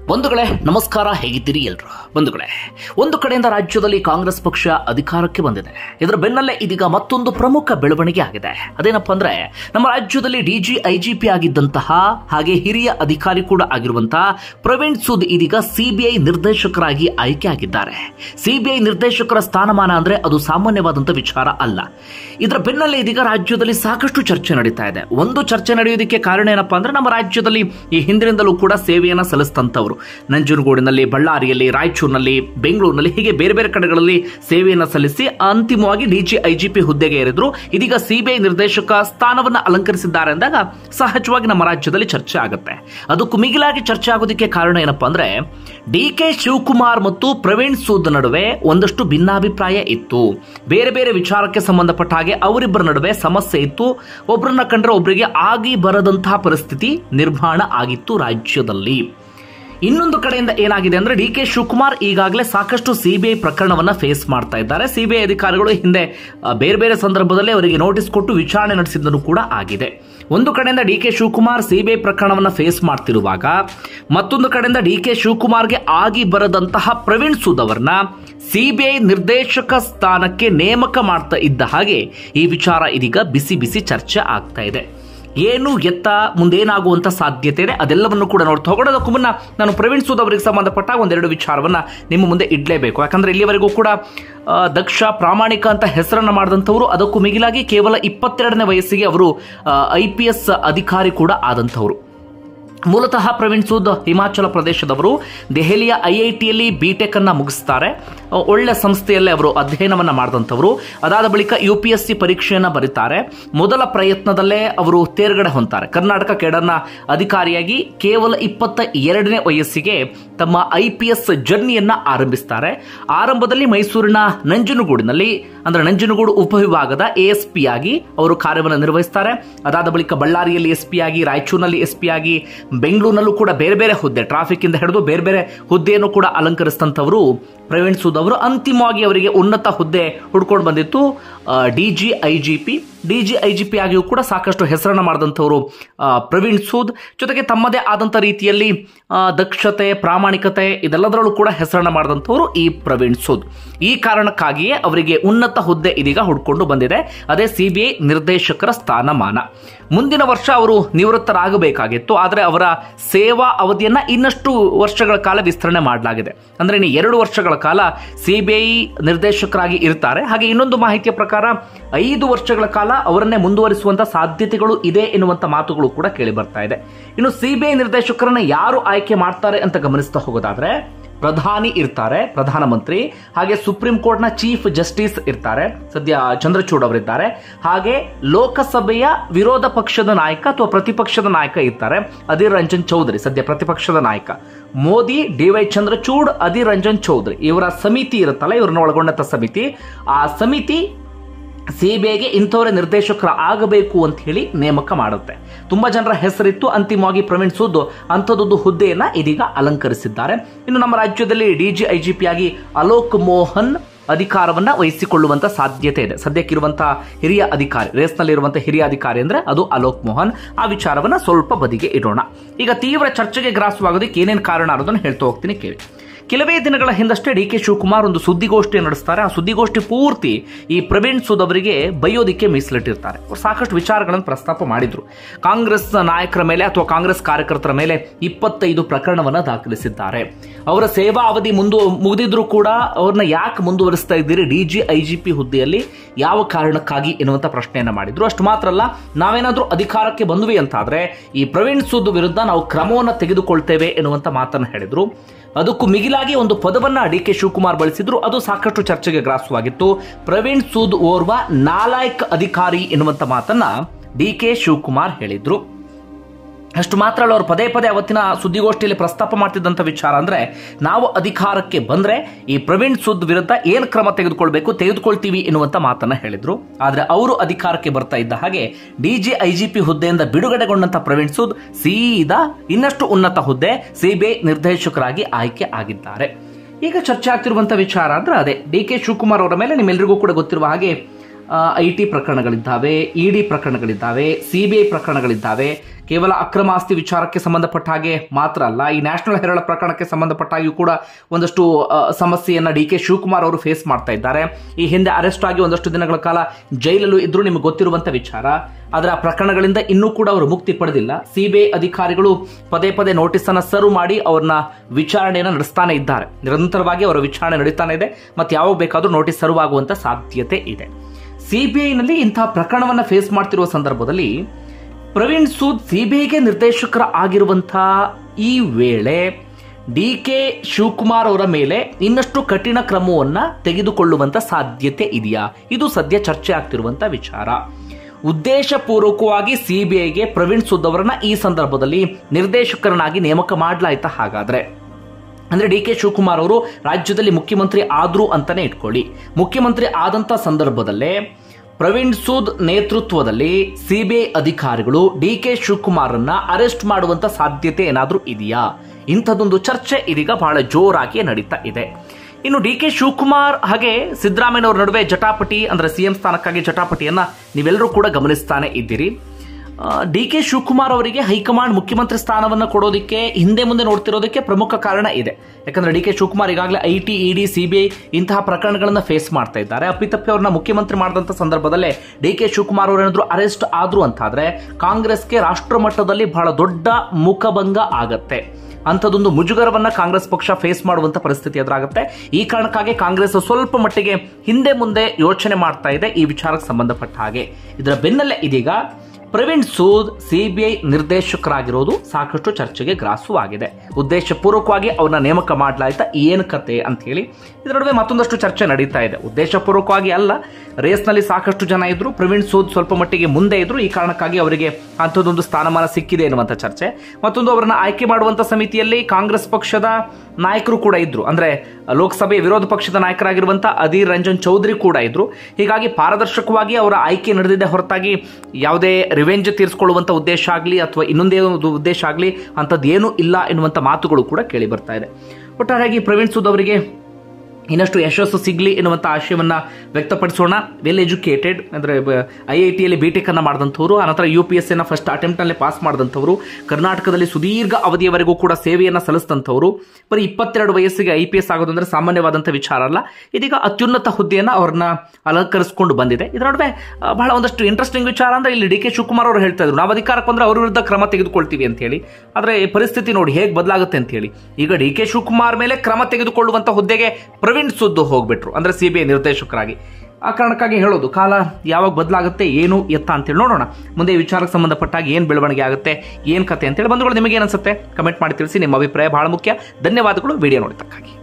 ಬಂಧುಗಳೇ ನಮಸ್ಕಾರ ಹೇಗಿದ್ದೀರಿ ಎಲ್ರು ಬಂಧುಗಳೇ ಒಂದು ಕಡೆಯಿಂದ ರಾಜ್ಯದಲ್ಲಿ ಕಾಂಗ್ರೆಸ್ ಪಕ್ಷ ಅಧಿಕಾರಕ್ಕೆ ಬಂದಿದೆ ಇದರ ಬೆನ್ನಲ್ಲೇ ಇದೀಗ ಮತ್ತೊಂದು ಪ್ರಮುಖ ಬೆಳವಣಿಗೆ ಆಗಿದೆ ಅದೇನಪ್ಪ ಅಂದ್ರೆ ನಮ್ಮ ರಾಜ್ಯದಲ್ಲಿ ಡಿಜಿ ಐಜಿಪಿ ಆಗಿದ್ದಂತಹ ಹಾಗೆ ಹಿರಿಯ ಅಧಿಕಾರಿ ಕೂಡ ಆಗಿರುವಂತಹ ಪ್ರವೀಣ್ ಸೂದ್ ಇದೀಗ ಸಿಬಿಐ ನಿರ್ದೇಶಕರಾಗಿ ಆಯ್ಕೆ ಆಗಿದ್ದಾರೆ ಸಿಬಿಐ ನಿರ್ದೇಶಕರ ಸ್ಥಾನಮಾನ ಅಂದ್ರೆ ಅದು ಸಾಮಾನ್ಯವಾದಂತಹ ವಿಚಾರ ಅಲ್ಲ ಇದರ ಬೆನ್ನಲ್ಲೇ ಇದೀಗ ರಾಜ್ಯದಲ್ಲಿ ಸಾಕಷ್ಟು ಚರ್ಚೆ ನಡೀತಾ ಇದೆ ಒಂದು ಚರ್ಚೆ ನಡೆಯೋದಕ್ಕೆ ಕಾರಣ ಏನಪ್ಪಾ ಅಂದ್ರೆ ನಮ್ಮ ರಾಜ್ಯದಲ್ಲಿ ಈ ಹಿಂದಿನಿಂದಲೂ ಕೂಡ ಸೇವೆಯನ್ನ ಸಲ್ಲಿಸಿದಂಥವ್ರು ನಂಜನಗೂಡಿನಲ್ಲಿ ಬಳ್ಳಾರಿಯಲ್ಲಿ ರಾಯಚೂರಿನಲ್ಲಿ ಬೆಂಗಳೂರಿನಲ್ಲಿ ಹೀಗೆ ಬೇರೆ ಬೇರೆ ಕಡೆಗಳಲ್ಲಿ ಸೇವೆಯನ್ನ ಸಲ್ಲಿಸಿ ಅಂತಿಮವಾಗಿ ಡಿಜಿ ಐಜಿಪಿ ಹುದ್ದೆಗೆ ಏರಿದ್ರು ಇದೀಗ ಸಿಬಿಐ ನಿರ್ದೇಶಕ ಸ್ಥಾನವನ್ನ ಅಲಂಕರಿಸಿದ್ದಾರೆ ಅಂದಾಗ ಸಹಜವಾಗಿ ನಮ್ಮ ರಾಜ್ಯದಲ್ಲಿ ಚರ್ಚೆ ಆಗುತ್ತೆ ಅದಕ್ಕೂ ಮಿಗಿಲಾಗಿ ಚರ್ಚೆ ಆಗೋದಕ್ಕೆ ಕಾರಣ ಏನಪ್ಪಾ ಅಂದ್ರೆ ಡಿ ಕೆ ಶಿವಕುಮಾರ್ ಮತ್ತು ಪ್ರವೀಣ್ ಸೂದ್ ನಡುವೆ ಒಂದಷ್ಟು ಭಿನ್ನಾಭಿಪ್ರಾಯ ಇತ್ತು ಬೇರೆ ಬೇರೆ ವಿಚಾರಕ್ಕೆ ಸಂಬಂಧಪಟ್ಟ ಹಾಗೆ ಅವರಿಬ್ಬರ ನಡುವೆ ಸಮಸ್ಯೆ ಇತ್ತು ಒಬ್ಬರನ್ನ ಕಂಡ್ರೆ ಒಬ್ಬರಿಗೆ ಆಗಿ ಬರದಂತಹ ಪರಿಸ್ಥಿತಿ ನಿರ್ಮಾಣ ಆಗಿತ್ತು ರಾಜ್ಯದಲ್ಲಿ ಇನ್ನೊಂದು ಕಡೆಯಿಂದ ಏನಾಗಿದೆ ಅಂದ್ರೆ ಡಿ ಕೆ ಶಿವಕುಮಾರ್ ಈಗಾಗಲೇ ಸಾಕಷ್ಟು ಸಿಬಿಐ ಪ್ರಕರಣವನ್ನ ಫೇಸ್ ಮಾಡ್ತಾ ಇದ್ದಾರೆ ಸಿಬಿಐ ಅಧಿಕಾರಿಗಳು ಹಿಂದೆ ಆ, ಬೇರೆ ಬೇರೆ ಸಂದರ್ಭದಲ್ಲಿ ಅವರಿಗೆ ನೋಟಿಸ್ ಕೊಟ್ಟು ವಿಚಾರಣೆ ನಡೆಸಿದ್ದನ್ನು ಕೂಡ ಆಗಿದೆ ಒಂದು ಕಡೆಯಿಂದ ಡಿ ಕೆ ಶಿವಕುಮಾರ್ ಸಿಬಿಐ ಪ್ರಕರಣವನ್ನ ಫೇಸ್ ಮಾಡ್ತಿರುವಾಗ ಮತ್ತೊಂದು ಕಡೆಯಿಂದ ಡಿ ಕೆ ಶಿವಕುಮಾರ್ಗೆ ಆಗಿ ಬರದಂತಹ ಪ್ರವೀಣ್ ಸೂದ್ ಅವರನ್ನ ಸಿಬಿಐ ನಿರ್ದೇಶಕ ಸ್ಥಾನಕ್ಕೆ ನೇಮಕ ಮಾಡ್ತಾ ಇದ್ದ ಹಾಗೆ ಈ ವಿಚಾರ ಇದೀಗ ಬಿಸಿ ಬಿಸಿ ಚರ್ಚೆ ಆಗ್ತಾ ಇದೆ ಏನು ಎತ್ತ ಮುಂದೇನಾಗುವಂತ ಸಾಧ್ಯತೆ ಇದೆ ಅದೆಲ್ಲವನ್ನು ಕೂಡ ನೋಡ್ತಾ ಹೋಗೋಣ ಅದಕ್ಕೂ ಮುನ್ನ ನಾನು ಪ್ರವೀಣ್ ಸೂದ್ ಅವರಿಗೆ ಸಂಬಂಧಪಟ್ಟ ಒಂದೆರಡು ವಿಚಾರವನ್ನ ನಿಮ್ಮ ಮುಂದೆ ಇಡಲೇಬೇಕು ಯಾಕಂದ್ರೆ ಇಲ್ಲಿವರೆಗೂ ಕೂಡ ಆ, ದಕ್ಷ ಪ್ರಾಮಾಣಿಕ ಅಂತ ಹೆಸರನ್ನ ಮಾಡಿದಂಥವರು ಅದಕ್ಕೂ ಮಿಗಿಲಾಗಿ ಕೇವಲ ಇಪ್ಪತ್ತೆರಡನೇ ವಯಸ್ಸಿಗೆ ಅವರು ಐ ಪಿ ಎಸ್ ಅಧಿಕಾರಿ ಕೂಡ ಆದಂಥವರು ಮೂಲತಃ ಪ್ರವೀಣ್ ಸೂದ್ ಹಿಮಾಚಲ ಪ್ರದೇಶದವರು ದೆಹಲಿಯ ಐಐಟಿಯಲ್ಲಿ ಬಿಟೆಕ್ ಅನ್ನ ಮುಗಿಸ್ತಾರೆ ಅಹ್, ಒಳ್ಳೆ ಸಂಸ್ಥೆಯಲ್ಲೇ ಅವರು ಅಧ್ಯಯನವನ್ನ ಮಾಡಿದಂಥವರು ಅದಾದ ಬಳಿಕ ಯು ಪಿ ಎಸ್ ಸಿ ಪರೀಕ್ಷೆಯನ್ನ ಬರೀತಾರೆ ಮೊದಲ ಪ್ರಯತ್ನದಲ್ಲೇ ಅವರು ತೇರ್ಗಡೆ ಹೊಂತಾರೆ ಕರ್ನಾಟಕ ಕೇಡರ್ನ ಅಧಿಕಾರಿಯಾಗಿ ಕೇವಲ ಇಪ್ಪತ್ತ ಎರಡನೇ ವಯಸ್ಸಿಗೆ ತಮ್ಮ ಐ ಪಿ ಎಸ್ ಜರ್ನಿಯನ್ನ ಆರಂಭಿಸ್ತಾರೆ ಆರಂಭದಲ್ಲಿ ಮೈಸೂರಿನ ನಂಜನಗೂಡಿನಲ್ಲಿ ಅಂದ್ರೆ ನಂಜನಗೂಡು ಉಪವಿಭಾಗದ ಎ ಎಸ್ ಪಿ ಆಗಿ ಅವರು ಕಾರ್ಯವನ್ನು ನಿರ್ವಹಿಸ್ತಾರೆ ಅದಾದ ಬಳಿಕ ಬಳ್ಳಾರಿಯಲ್ಲಿ ಎಸ್ ಪಿ ಆಗಿ ರಾಯಚೂರಿನಲ್ಲಿ ಎಸ್ ಪಿ ಆಗಿ ಬೆಂಗಳೂರಿನಲ್ಲೂ ಕೂಡ ಬೇರೆ ಬೇರೆ ಹುದ್ದೆ ಟ್ರಾಫಿಕ್ ಇಂದ ಹಿಡಿದು ಬೇರೆ ಬೇರೆ ಹುದ್ದೆಯನ್ನು ಕೂಡ ಅಲಂಕರಿಸಿದಂಥವರು ಪ್ರವೀಣ್ ಸೂದ್ ಅವರು ಅಂತಿಮವಾಗಿ ಅವರಿಗೆ ಉನ್ನತ ಹುದ್ದೆ ಹುಡ್ಕೊಂಡು ಬಂದಿತ್ತು D G I G P D G I G P ಆಗಿಯೂ ಕೂಡ ಸಾಕಷ್ಟು ಹೆಸರನ್ನ ಮಾಡಿದಂಥವರು ಆ, ಪ್ರವೀಣ್ ಸೂದ್ ಜೊತೆಗೆ ತಮ್ಮದೇ ಆದಂಥ ರೀತಿಯಲ್ಲಿ ಆ, ದಕ್ಷತೆ ಪ್ರಾಮಾಣಿಕತೆ ಇದೆಲ್ಲದರಲ್ಲೂ ಕೂಡ ಹೆಸರನ್ನ ಮಾಡಿದಂಥವರು ಈ ಪ್ರವೀಣ್ ಸೂದ್ ಈ ಕಾರಣಕ್ಕಾಗಿಯೇ ಅವರಿಗೆ ಉನ್ನತ ಹುದ್ದೆ ಇದೀಗ ಹುಡ್ಕೊಂಡು ಬಂದಿದೆ ಅದೇ ಸಿಬಿಐ ನಿರ್ದೇಶಕರ ಸ್ಥಾನಮಾನ ಮುಂದಿನ ವರ್ಷ ಅವರು ನಿವೃತ್ತರಾಗಬೇಕಾಗಿತ್ತು ಆದರೆ ಅವರ ಸೇವಾ ಅವಧಿಯನ್ನ ಇನ್ನಷ್ಟು ವರ್ಷಗಳ ಕಾಲ ವಿಸ್ತರಣೆ ಮಾಡಲಾಗಿದೆ ಅಂದ್ರೆ ಇನ್ನು ಎರಡು ವರ್ಷಗಳ ಕಾಲ ಸಿಬಿಐ ನಿರ್ದೇಶಕರಾಗಿ ಇರ್ತಾರೆ ಹಾಗೆ ಇನ್ನೊಂದು ಮಾಹಿತಿಯ ಪ್ರಕಾರ ಐದು ವರ್ಷಗಳ ಕಾಲ ಅವರನ್ನೇ ಮುಂದುವರಿಸುವಂತ ಸಾಧ್ಯತೆಗಳು ಇದೆ ಎನ್ನುವಂತ ಮಾತುಗಳು ಕೂಡ ಕೇಳಿ ಬರ್ತಾ ಇದೆ ಇನ್ನು ಸಿಬಿಐ ನಿರ್ದೇಶಕರನ್ನ ಯಾರು ಆಯ್ಕೆ ಮಾಡ್ತಾರೆ ಅಂತ ಗಮನಿಸ್ತಾ ಹೋಗೋದಾದ್ರೆ ಪ್ರಧಾನಿ ಇರ್ತಾರೆ ಪ್ರಧಾನಮಂತ್ರಿ ಹಾಗೆ ಸುಪ್ರೀಂ ಕೋರ್ಟ್ನ ಚೀಫ್ ಜಸ್ಟಿಸ್ ಇರ್ತಾರೆ ಸದ್ಯ ಚಂದ್ರಚೂಡ್ ಅವರಿದ್ದಾರೆ ಹಾಗೆ ಲೋಕಸಭೆಯ ವಿರೋಧ ಪಕ್ಷದ ನಾಯಕ ಅಥವಾ ಪ್ರತಿಪಕ್ಷದ ನಾಯಕ ಇರ್ತಾರೆ ಅಧೀರ್ ರಂಜನ್ ಚೌಧರಿ ಸದ್ಯ ಪ್ರತಿಪಕ್ಷದ ನಾಯಕ ಮೋದಿ ಡಿ ವೈ ಚಂದ್ರಚೂಡ್ ಅಧೀರ್ ರಂಜನ್ ಚೌಧರಿ ಇವರ ಸಮಿತಿ ಇರುತ್ತಲ್ಲ ಇವರನ್ನ ಒಳಗೊಂಡಂತ ಸಮಿತಿ ಆ ಸಮಿತಿ ಸಿಬಿಐಗೆ ಇಂಥವರೇ ನಿರ್ದೇಶಕರ ಆಗಬೇಕು ಅಂತ ಹೇಳಿ ನೇಮಕ ಮಾಡುತ್ತೆ ತುಂಬಾ ಜನರ ಹೆಸರಿತ್ತು ಅಂತಿಮವಾಗಿ ಪ್ರವೀಣ್ ಸೂದ್ ಅಂಥದ್ದೊಂದು ಹುದ್ದೆಯನ್ನ ಇದೀಗ ಅಲಂಕರಿಸಿದ್ದಾರೆ ಇನ್ನು ನಮ್ಮ ರಾಜ್ಯದಲ್ಲಿ ಡಿಜಿ ಐಜಿಪಿ ಆಗಿ ಅಲೋಕ್ ಮೋಹನ್ ಅಧಿಕಾರವನ್ನ ವಹಿಸಿಕೊಳ್ಳುವಂತ ಸಾಧ್ಯತೆ ಇದೆ ಸದ್ಯಕ್ಕಿರುವಂತಹ ಹಿರಿಯ ಅಧಿಕಾರಿ ರೇಸ್ನಲ್ಲಿರುವಂತಹ ಹಿರಿಯ ಅಧಿಕಾರಿ ಅಂದ್ರೆ ಅದು ಅಲೋಕ್ ಮೋಹನ್ ಆ ವಿಚಾರವನ್ನ ಸ್ವಲ್ಪ ಬದಿಗೆ ಇಡೋಣ ಈಗ ತೀವ್ರ ಚರ್ಚೆಗೆ ಗ್ರಾಸವಾಗೋದಕ್ಕೆ ಏನೇನು ಕಾರಣ ಅನ್ನೋದನ್ನ ಹೇಳ್ತಾ ಹೋಗ್ತೀನಿ ಕೇಳಿ ಕೆಲವೇ ದಿನಗಳ ಹಿಂದಷ್ಟೇ ಡಿ ಕೆ ಶಿವಕುಮಾರ್ ಒಂದು ಸುದ್ದಿಗೋಷ್ಠಿ ನಡೆಸ್ತಾರೆ ಆ ಸುದ್ದಿಗೋಷ್ಠಿ ಪೂರ್ತಿ ಈ ಪ್ರವೀಣ್ ಸೂದ್ ಅವರಿಗೆ ಬೈಯೋದಿಕ್ಕೆ ಮೀಸಲಿಟ್ಟಿರ್ತಾರೆ ಅವ್ರು ಸಾಕಷ್ಟು ವಿಚಾರಗಳನ್ನು ಪ್ರಸ್ತಾಪ ಮಾಡಿದ್ರು ಕಾಂಗ್ರೆಸ್ ನಾಯಕರ ಮೇಲೆ ಅಥವಾ ಕಾಂಗ್ರೆಸ್ ಕಾರ್ಯಕರ್ತರ ಮೇಲೆ ಇಪ್ಪತ್ತೈದು ಪ್ರಕರಣವನ್ನ ದಾಖಲಿಸಿದ್ದಾರೆ ಅವರ ಸೇವಾ ಅವಧಿ ಮುಂದು ಮುಗಿದಿದ್ರು ಕೂಡ ಅವ್ರನ್ನ ಯಾಕೆ ಮುಂದುವರಿಸ್ತಾ ಇದ್ದೀರಿ D G I G P ಹುದ್ದೆಯಲ್ಲಿ ಯಾವ ಕಾರಣಕ್ಕಾಗಿ ಎನ್ನುವಂತ ಪ್ರಶ್ನೆಯನ್ನ ಮಾಡಿದ್ರು ಅಷ್ಟು ಮಾತ್ರ ಅಲ್ಲ ನಾವೇನಾದ್ರೂ ಅಧಿಕಾರಕ್ಕೆ ಬಂದ್ವಿ ಅಂತಾದ್ರೆ ಈ ಪ್ರವೀಣ್ ಸೂದ್ ವಿರುದ್ಧ ನಾವು ಕ್ರಮವನ್ನು ತೆಗೆದುಕೊಳ್ತೇವೆ ಎನ್ನುವಂತ ಮಾತನ್ನು ಹೇಳಿದ್ರು ಅದಕ್ಕೂ ಮಿಗಿಲಾಗಿ ಒಂದು ಪದವನ್ನ ಡಿ ಕೆ ಶಿವಕುಮಾರ್ ಬಳಸಿದ್ರು ಅದು ಸಾಕಷ್ಟು ಚರ್ಚೆಗೆ ಗ್ರಾಸವಾಗಿತ್ತು ಪ್ರವೀಣ್ ಸೂದ್ ಓರ್ವ ನಾಲಾಯಕ್ ಅಧಿಕಾರಿ ಎನ್ನುವಂತ ಮಾತನ್ನ ಡಿ ಕೆ ಶಿವಕುಮಾರ್ ಹೇಳಿದ್ರು ಅಷ್ಟು ಮಾತ್ರ ಅಲ್ಲ ಅವರು ಪದೇ ಪದೇ ಅವತ್ತಿನ ಸುದ್ದಿಗೋಷ್ಠಿಯಲ್ಲಿ ಪ್ರಸ್ತಾಪ ಮಾಡ್ತಿದ್ದಂಥ ವಿಚಾರ ಅಂದ್ರೆ ನಾವು ಅಧಿಕಾರಕ್ಕೆ ಬಂದ್ರೆ ಈ ಪ್ರವೀಣ್ ಸುದ್ ವಿರುದ್ಧ ಏನ್ ಕ್ರಮ ತೆಗೆದುಕೊಳ್ಬೇಕು ತೆಗೆದುಕೊಳ್ತೀವಿ ಎನ್ನುವಂತ ಮಾತನ್ನ ಹೇಳಿದ್ರು ಆದ್ರೆ ಅವರು ಅಧಿಕಾರಕ್ಕೆ ಬರ್ತಾ ಇದ್ದ ಹಾಗೆ ಡಿಜಿ ಐಜಿಪಿ ಹುದ್ದೆಯಿಂದ ಬಿಡುಗಡೆಗೊಂಡಂತ ಪ್ರವೀಣ್ ಸುದ್ ಸೀದಾ ಇನ್ನಷ್ಟು ಉನ್ನತ ಹುದ್ದೆ ಸಿಬಿಐ ನಿರ್ದೇಶಕರಾಗಿ ಆಯ್ಕೆ ಆಗಿದ್ದಾರೆ ಈಗ ಚರ್ಚೆ ಆಗ್ತಿರುವಂತ ವಿಚಾರ ಅಂದ್ರೆ ಅದೇ ಡಿ ಕೆ ಶಿವಕುಮಾರ್ ಅವರ ಮೇಲೆ ನಿಮ್ಮೆಲ್ಲರಿಗೂ ಕೂಡ ಗೊತ್ತಿರುವ ಹಾಗೆ ಐ ಟಿ ಪ್ರಕರಣಗಳಿದ್ದಾವೆ ಇ ಡಿ ಪ್ರಕರಣಗಳಿದ್ದಾವೆ ಸಿ ಬಿ ಐ ಪ್ರಕರಣಗಳಿದ್ದಾವೆ ಕೇವಲ ಅಕ್ರಮ ಆಸ್ತಿ ವಿಚಾರಕ್ಕೆ ಸಂಬಂಧಪಟ್ಟ ಹಾಗೆ ಮಾತ್ರ ಅಲ್ಲ ಈ ನ್ಯಾಷನಲ್ ಹೆರಾಲ್ಡ್ ಪ್ರಕರಣಕ್ಕೆ ಸಂಬಂಧಪಟ್ಟ ಹಾಗೆಯೂ ಕೂಡ ಒಂದಷ್ಟು ಆ, ಸಮಸ್ಯೆಯನ್ನ ಡಿ ಕೆ ಶಿವಕುಮಾರ್ ಅವರು ಫೇಸ್ ಮಾಡ್ತಾ ಇದ್ದಾರೆ ಈ ಹಿಂದೆ ಅರೆಸ್ಟ್ ಆಗಿ ಒಂದಷ್ಟು ದಿನಗಳ ಕಾಲ ಜೈಲಲ್ಲೂ ಇದ್ರೂ ನಿಮಗೆ ಗೊತ್ತಿರುವಂತ ವಿಚಾರ ಆದರೆ ಆ ಪ್ರಕರಣಗಳಿಂದ ಇನ್ನೂ ಕೂಡ ಅವರು ಮುಕ್ತಿ ಪಡೆದಿಲ್ಲ ಸಿಬಿಐ ಅಧಿಕಾರಿಗಳು ಪದೇ ಪದೇ ನೋಟಿಸ್ ಅನ್ನ ಸರ್ವ್ ಮಾಡಿ ಅವ್ರನ್ನ ವಿಚಾರಣೆಯನ್ನು ನಡೆಸ್ತಾನೆ ಇದ್ದಾರೆ ನಿರಂತರವಾಗಿ ಅವರ ವಿಚಾರಣೆ ನಡೀತಾನೆ ಇದೆ ಮತ್ತೆ ಯಾವಾಗ ಬೇಕಾದ್ರೂ ನೋಟಿಸ್ ಸರ್ವ್ ಆಗುವಂತ ಸಾಧ್ಯತೆ ಇದೆ ಸಿಬಿಐನಲ್ಲಿ ಇಂತಹ ಪ್ರಕರಣವನ್ನ ಫೇಸ್ ಮಾಡ್ತಿರುವ ಸಂದರ್ಭದಲ್ಲಿ ಪ್ರವೀಣ್ ಸೂದ್ ಸಿಬಿಐಗೆ ನಿರ್ದೇಶಕರ ಆಗಿರುವಂತಹ ಈ ವೇಳೆ ಡಿ ಕೆ ಶಿವಕುಮಾರ್ ಅವರ ಮೇಲೆ ಇನ್ನಷ್ಟು ಕಠಿಣ ಕ್ರಮವನ್ನ ತೆಗೆದುಕೊಳ್ಳುವಂತ ಸಾಧ್ಯತೆ ಇದೆಯಾ ಇದು ಸದ್ಯ ಚರ್ಚೆ ಆಗ್ತಿರುವಂತ ವಿಚಾರ ಉದ್ದೇಶಪೂರ್ವಕವಾಗಿ ಸಿಬಿಐಗೆ ಪ್ರವೀಣ್ ಸೂದ್ ಅವರನ್ನ ಈ ಸಂದರ್ಭದಲ್ಲಿ ನಿರ್ದೇಶಕರನ್ನಾಗಿ ನೇಮಕ ಮಾಡಲಾಯ್ತಾ ಹಾಗಾದ್ರೆ ಅಂದ್ರೆ ಡಿ ಕೆ ಶಿವಕುಮಾರ್ ಅವರು ರಾಜ್ಯದಲ್ಲಿ ಮುಖ್ಯಮಂತ್ರಿ ಆದ್ರು ಅಂತಾನೆ ಇಟ್ಕೊಳ್ಳಿ ಮುಖ್ಯಮಂತ್ರಿ ಆದಂತ ಸಂದರ್ಭದಲ್ಲೇ ಪ್ರವೀಣ್ ಸೂದ್ ನೇತೃತ್ವದಲ್ಲಿ ಸಿಬಿಐ ಅಧಿಕಾರಿಗಳು ಡಿ ಕೆ ಶಿವಕುಮಾರನ್ನ ಅರೆಸ್ಟ್ ಮಾಡುವಂತ ಸಾಧ್ಯತೆ ಏನಾದ್ರೂ ಇದೆಯಾ ಇಂಥದ್ದೊಂದು ಚರ್ಚೆ ಇದೀಗ ಬಹಳ ಜೋರಾಗಿ ನಡೀತಾ ಇದೆ ಇನ್ನು ಡಿ ಕೆ ಶಿವಕುಮಾರ್ ಹಾಗೆ ಸಿದ್ದರಾಮಯ್ಯನವರ ನಡುವೆ ಜಟಾಪಟಿ ಅಂದ್ರೆ ಸಿಎಂ ಸ್ಥಾನಕ್ಕಾಗಿ ಜಟಾಪಟಿಯನ್ನ ನೀವೆಲ್ಲರೂ ಕೂಡ ಗಮನಿಸ್ತಾನೆ ಇದ್ದೀರಿ ಡಿ ಕೆ ಶಿವಕುಮಾರ್ ಅವರಿಗೆ ಹೈಕಮಾಂಡ್ ಮುಖ್ಯಮಂತ್ರಿ ಸ್ಥಾನವನ್ನ ಕೊಡೋದಕ್ಕೆ ಹಿಂದೆ ಮುಂದೆ ನೋಡ್ತಿರೋದಕ್ಕೆ ಪ್ರಮುಖ ಕಾರಣ ಇದೆ ಯಾಕಂದ್ರೆ ಡಿ ಕೆ ಶಿವಕುಮಾರ್ ಈಗಾಗಲೇ ಐ ಟಿ ಇಡಿ ಸಿಬಿಐ ಇಂತಹ ಪ್ರಕರಣಗಳನ್ನ ಫೇಸ್ ಮಾಡ್ತಾ ಇದ್ದಾರೆ ಅಪ್ಪಿತಪ್ಪಿ ಅವ್ರನ್ನ ಮುಖ್ಯಮಂತ್ರಿ ಮಾಡಿದಂತ ಸಂದರ್ಭದಲ್ಲೇ ಡಿ ಕೆ ಶಿವಕುಮಾರ್ ಅವರೇನಾದ್ರೂ ಅರೆಸ್ಟ್ ಆದ್ರು ಅಂತಾದ್ರೆ ಕಾಂಗ್ರೆಸ್ಗೆ ರಾಷ್ಟ್ರ ಮಟ್ಟದಲ್ಲಿ ಬಹಳ ದೊಡ್ಡ ಮುಖಭಂಗ ಆಗತ್ತೆ ಅಂಥದ್ದೊಂದು ಮುಜುಗರವನ್ನ ಕಾಂಗ್ರೆಸ್ ಪಕ್ಷ ಫೇಸ್ ಮಾಡುವಂತ ಪರಿಸ್ಥಿತಿ ಎದುರಾಗುತ್ತೆ ಈ ಕಾರಣಕ್ಕಾಗಿ ಕಾಂಗ್ರೆಸ್ ಸ್ವಲ್ಪ ಮಟ್ಟಿಗೆ ಹಿಂದೆ ಮುಂದೆ ಯೋಚನೆ ಮಾಡ್ತಾ ಇದೆ ಈ ವಿಚಾರಕ್ಕೆ ಸಂಬಂಧಪಟ್ಟ ಹಾಗೆ ಇದರ ಬೆನ್ನಲ್ಲೇ ಇದೀಗ ಪ್ರವೀಣ್ ಸೂದ್ ಸಿಬಿಐ ನಿರ್ದೇಶಕರಾಗಿರೋದು ಸಾಕಷ್ಟು ಚರ್ಚೆಗೆ ಗ್ರಾಸವಾಗಿದೆ ಉದ್ದೇಶಪೂರ್ವಕವಾಗಿ ಅವ್ರನ್ನ ನೇಮಕ ಮಾಡಲಾಯ್ತಾ ಏನು ಕತೆ ಅಂತ ಹೇಳಿ ಇದರ ನಡುವೆ ಮತ್ತೊಂದಷ್ಟು ಚರ್ಚೆ ನಡೀತಾ ಇದೆ ಉದ್ದೇಶಪೂರ್ವಕವಾಗಿ ಅಲ್ಲ ರೇಸ್ನಲ್ಲಿ ಸಾಕಷ್ಟು ಜನ ಇದ್ರು ಪ್ರವೀಣ್ ಸೂದ್ ಸ್ವಲ್ಪ ಮಟ್ಟಿಗೆ ಮುಂದೆ ಇದ್ರು ಈ ಕಾರಣಕ್ಕಾಗಿ ಅವರಿಗೆ ಅಂಥದ್ದೊಂದು ಸ್ಥಾನಮಾನ ಸಿಕ್ಕಿದೆ ಎನ್ನುವಂತ ಚರ್ಚೆ ಮತ್ತೊಂದು ಅವರನ್ನ ಆಯ್ಕೆ ಮಾಡುವಂತ ಸಮಿತಿಯಲ್ಲಿ ಕಾಂಗ್ರೆಸ್ ಪಕ್ಷದ ನಾಯಕರು ಕೂಡ ಇದ್ರು ಅಂದ್ರೆ ಲೋಕಸಭೆ ವಿರೋಧ ಪಕ್ಷದ ನಾಯಕರಾಗಿರುವಂತ ಅಧೀರ್ ರಂಜನ್ ಚೌಧರಿ ಕೂಡ ಇದ್ರು ಹೀಗಾಗಿ ಪಾರದರ್ಶಕವಾಗಿ ಅವರ ಆಯ್ಕೆ ನಡೆದಿದೆ ಹೊರತಾಗಿ ಯಾವುದೇ ರಿವೆಂಜ್ ತೀರಿಸಿಕೊಳ್ಳುವಂತ ಉದ್ದೇಶ ಆಗಲಿ ಅಥವಾ ಇನ್ನೊಂದೇ ಒಂದು ಉದ್ದೇಶ ಆಗಲಿ ಅಂಥದ್ದು ಏನೂ ಇಲ್ಲ ಎನ್ನುವಂತ ಮಾತುಗಳು ಕೂಡ ಕೇಳಿ ಬರ್ತಾ ಇದೆ ಒಟ್ಟಾರೆಯಾಗಿ ಪ್ರವೀಣ್ ಸೂದ್ ಅವರಿಗೆ ಇನ್ನಷ್ಟು ಯಶಸ್ಸು ಸಿಗಲಿ ಎನ್ನುವಂಥ ಆಶಯವನ್ನ ವ್ಯಕ್ತಪಡಿಸೋಣ ವೆಲ್ ಎಜುಕೇಟೆಡ್ ಅಂದರೆ ಐ ಐ ಟಿಯಲ್ಲಿ ಬಿ ಟೆಕ್ ಅನ್ನ ಮಾಡಿದಂಥವ್ರು ಆನಂತರ ಯು ಪಿ ಎಸ್ ಎನ್ನ ಫಸ್ಟ್ ಅಟೆಂಪ್ಟ್ನಲ್ಲೇ ಪಾಸ್ ಮಾಡಿದಂಥವ್ರು ಕರ್ನಾಟಕದಲ್ಲಿ ಸುದೀರ್ಘ ಅವಧಿಯವರೆಗೂ ಕೂಡ ಸೇವೆಯನ್ನು ಸಲ್ಲಿಸಿದಂಥವ್ರು ಬರೀ ಇಪ್ಪತ್ತೆರಡು ವಯಸ್ಸಿಗೆ ಐ ಪಿ ಎಸ್ ಆಗೋದು ಅಂದರೆ ಸಾಮಾನ್ಯವಾದಂಥ ವಿಚಾರ ಅಲ್ಲ ಇದೀಗ ಅತ್ಯುನ್ನತ ಹುದ್ದೆಯನ್ನು ಅವ್ರನ್ನ ಅಲಂಕರಿಸಿಕೊಂಡು ಬಂದಿದೆ ಇದರ ನಡುವೆ ಆ, ಬಹಳ ಒಂದಷ್ಟು ಇಂಟ್ರೆಸ್ಟಿಂಗ್ ವಿಚಾರ ಅಂದ್ರೆ ಇಲ್ಲಿ ಡಿ ಕೆ ಶಿವಕುಮಾರ್ ಅವರು ಹೇಳ್ತಾ ಇದ್ರು ನಾವು ಅಧಿಕಾರಕ್ಕೆ ಬಂದ್ರೆ ಅವ್ರ ವಿರುದ್ಧ ಕ್ರಮ ತೆಗೆದುಕೊಳ್ತೀವಿ ಅಂತ ಹೇಳಿ ಆದರೆ ಈ ಪರಿಸ್ಥಿತಿ ನೋಡಿ ಹೇಗೆ ಬದಲಾಗುತ್ತೆ ಅಂತ ಹೇಳಿ ಈಗ ಡಿ ಕೆ ಶಿವಕುಮಾರ್ ಮೇಲೆ ಕ್ರಮ ತೆಗೆದುಕೊಳ್ಳುವಂತ ಹುದ್ದೆಗೆ ಪ್ರವೀಣ್ ಸುದ್ದು ಹೋಗ್ಬಿಟ್ರು ಅಂದ್ರೆ ಸಿಬಿಐ ನಿರ್ದೇಶಕರಾಗಿ ಆ ಕಾರಣಕ್ಕಾಗಿ ಹೇಳೋದು ಕಾಲ ಯಾವಾಗ ಬದಲಾಗುತ್ತೆ ಏನು ಎತ್ತ ಅಂತೇಳಿ ನೋಡೋಣ ಮುಂದೆ ಈ ವಿಚಾರಕ್ಕೆ ಸಂಬಂಧಪಟ್ಟಾಗ ಏನು ಬೆಳವಣಿಗೆ ಆಗುತ್ತೆ ಏನು ಕತೆ ಅಂತೇಳಿ ಬಂಧುಗಳು ನಿಮಗೆ ಏನು ಅನ್ಸುತ್ತೆ ಕಮೆಂಟ್ ಮಾಡಿ ತಿಳಿಸಿ ನಿಮ್ಮ ಅಭಿಪ್ರಾಯ ಬಹಳ ಮುಖ್ಯ ಧನ್ಯವಾದಗಳು ವಿಡಿಯೋ ನೋಡಿದ್ದಕ್ಕಾಗಿ